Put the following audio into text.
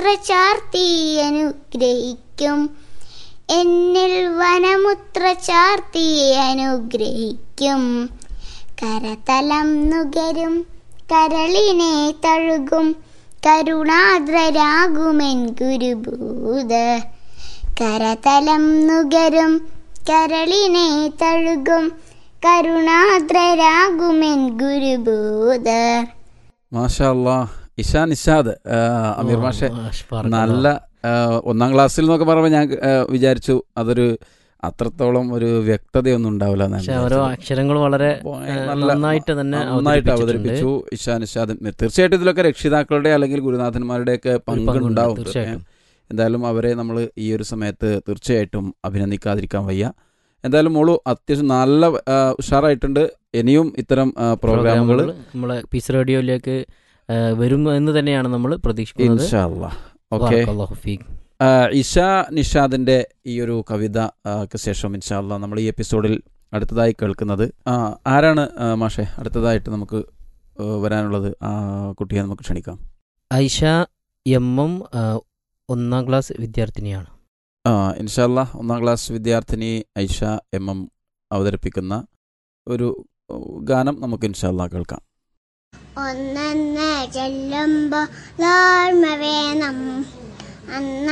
ചാർത്തി അനുഗ്രഹിക്കും എന്നിൽ വനമുത്ര ചാർത്തി അനുഗ്രഹിക്കും കരതലം നുകരും കരളിനെ തഴുകും കരുണാദ്രരാകുമെൻ ഗുരുഭൂത കരതലം നുകരും കരളിനെ തഴുകും കരുണാദ്രരാകുമെൻ ഗുരുഭൂത മാഷാ അല്ലാ ഇഷാ നിഷാദ് ആ, അമീർ മാഷെ മാഷ് പറഞ്ഞു. നല്ല ആ, ഒന്നാം ക്ലാസ്സിൽ എന്നൊക്കെ പറയുമ്പോൾ ഞാൻ ആ, വിചാരിച്ചു അതൊരു അത്രത്തോളം ഒരു വ്യക്തതയൊന്നും ഉണ്ടാവില്ല എന്നാണ് പക്ഷെ ഓരോ വിചാരിച്ചത്. അക്ഷരങ്ങൾ വളരെ അപ്പോൾ ഏ, നല്ല- നന്നായിട്ട് തന്നെ നന്നായിട്ട് അവതരിപ്പിച്ചിട്ടുണ്ട്. അവതരിപ്പിച്ചു ഇഷാ നിഷാദ് തീർച്ചയായിട്ടും ഇതിലൊക്കെ രക്ഷിതാക്കളുടെ അല്ലെങ്കിൽ ഗുരുനാഥന്മാരുടെയൊക്കെ പങ്കുണ്ട്, പങ്കുണ്ടാവും തീർച്ചയായിട്ടും. എന്തായാലും അവരെ നമ്മൾ ഈ ഒരു സമയത്ത് തീർച്ചയായിട്ടും അഭിനന്ദിക്കാതിരിക്കാൻ വയ്യ എന്തായാലും മോളു അത്യാവശ്യം നല്ല ആ, ഉഷാറായിട്ടുണ്ട് ഇനിയും ഇത്തരം പ്രോഗ്രാമുകൾ പ്രോഗ്രാമുകൾ നമ്മളെ പീസ് റേഡിയോയിലേക്ക് ഏ, വരും എന്ന് തന്നെയാണ് നമ്മൾ പ്രതീക്ഷിക്കുന്നത് ഇൻഷാല്ല ഓക്കെ ബാറക്കല്ലാഹു ഫീക്ക്. ഇഷ നിഷാദിന്റെ ഈ ഒരു കവിത ആ, ക്ക് ശേഷം ഇൻഷാല്ല നമ്മൾ ഈ എപ്പിസോഡിൽ അടുത്തതായി കേൾക്കുന്നത് ആ, ആരാണ് ആ, മാഷെ അടുത്തതായിട്ട് നമുക്ക് ആ, വരാനുള്ളത് ആ കുട്ടിയെ നമുക്ക് ക്ഷണിക്കാം ഐഷ എം എം ആ, ഒന്നാം ക്ലാസ് വിദ്യാർത്ഥിനിയാണ് ആ ഇൻഷാല്ല ഒന്നാം ക്ലാസ് വിദ്യാർത്ഥിനി ഐഷ എം എം അവതരിപ്പിക്കുന്ന ഒരു ഉ, ഗാനം നമുക്ക് ഇൻഷാല്ല കേൾക്കാം ഒന്നെന്ന് ചെല്ലുമ്പോ ഓർമ്മ വേണം അന്ന്